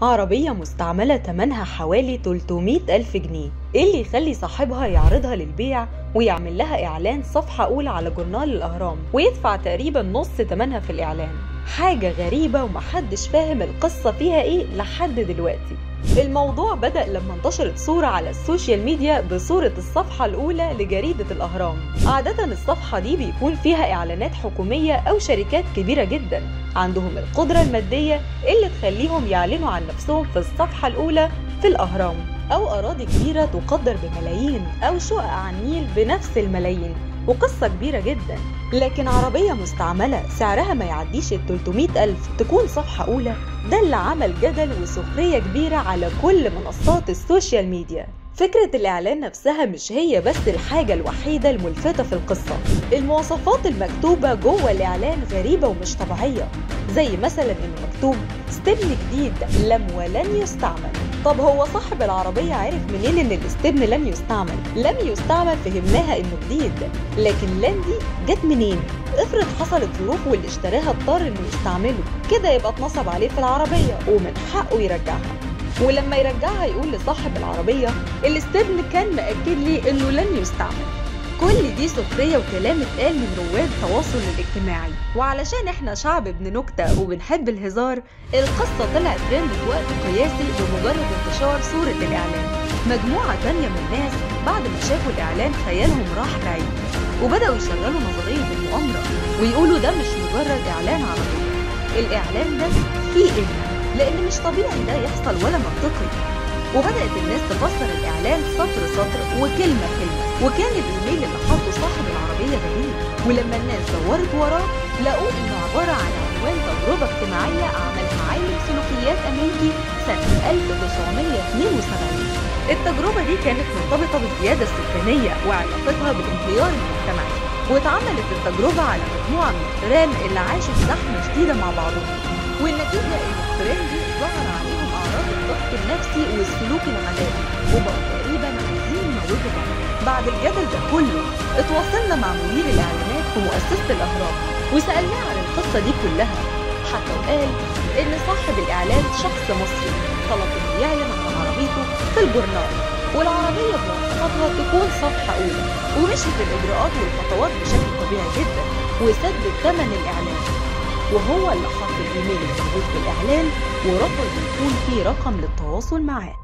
عربية مستعملة تمنها حوالي 300 ألف جنيه إيه اللي يخلي صاحبها يعرضها للبيع ويعمل لها إعلان صفحة أولى على جورنال الأهرام ويدفع تقريبا نص تمنها في الإعلان حاجة غريبة ومحدش فاهم القصة فيها إيه لحد دلوقتي الموضوع بدأ لما انتشرت صورة على السوشيال ميديا بصورة الصفحة الأولى لجريدة الأهرام عادة الصفحة دي بيكون فيها إعلانات حكومية أو شركات كبيرة جدا عندهم القدرة المادية اللي تخليهم يعلنوا عن نفسهم في الصفحة الأولى في الأهرام أو أراضي كبيرة تقدر بملايين أو شقق على النيل بنفس الملايين وقصة كبيرة جدا لكن عربية مستعملة سعرها ما يعديش ال 300 ألف تكون صفحة أولى ده اللي عمل جدل وسخرية كبيرة على كل منصات السوشيال ميديا فكرة الإعلان نفسها مش هي بس الحاجة الوحيدة الملفتة في القصة المواصفات المكتوبة جوه الإعلان غريبة ومش طبيعية زي مثلا إنه مكتوب ستبن جديد لم ولن يستعمل طب هو صاحب العربية عرف منين إن الاستبن لم يستعمل لم يستعمل فهمناها إنه جديد لكن لن دي جت منين افرض حصلت ظروف واللي اشتراها اضطر إنه يستعمله كده يبقى اتنصب عليه في العربية ومن حقه يرجعها ولما يرجعها يقول لصاحب العربية الاستبن كان مأكد لي انه لن يستعمل كل دي سخرية وكلام اتقال من رواد التواصل الاجتماعي وعلشان احنا شعب ابن نكتة وبنحب الهزار القصة طلعت ترند في وقت قياسي بمجرد انتشار صورة الإعلان مجموعة تانية من الناس بعد ما شافوا الإعلان خيالهم راح بعيد وبدأوا يشغلوا نظرية المؤامرة ويقولوا ده مش مجرد إعلان عربي الإعلان ده فيه إيه لان مش طبيعي ده يحصل ولا منطقي وبدات الناس تفسر الاعلان سطر سطر وكلمه كلمه وكان الايميل اللي حطه صاحب العربيه غريب ولما الناس دورت وراه لقوه انه عباره عن عنوان تجربه اجتماعيه عملها عالم سلوكيات امريكي سنه 1972 التجربه دي كانت مرتبطه بالزياده السكانيه وعلاقتها بالانهيار المجتمعي واتعملت التجربه على مجموعه من الفئران اللي عاشت زحمه شديده مع بعضهم والنتيجة إن الفئران دي ظهر عليهم أعراض الضغط النفسي والسلوك العدائي وبقوا تقريبا عايزين يموتوا بعض. بعد الجدل ده كله اتواصلنا مع مدير الإعلانات في مؤسسة الأهرام وسألناه عن القصة دي كلها حتى وقال إن صاحب الإعلان شخص مصري طلب إنه يعلن عن عربيته في الجورنال والعربية بمواصفاتها تكون صفحة أولى ومشيت الإجراءات والخطوات بشكل طبيعي جدا وسدد ثمن الإعلان وهو اللي حط الايميل الموجود في الاعلان ورفض يكون فيه رقم للتواصل معاه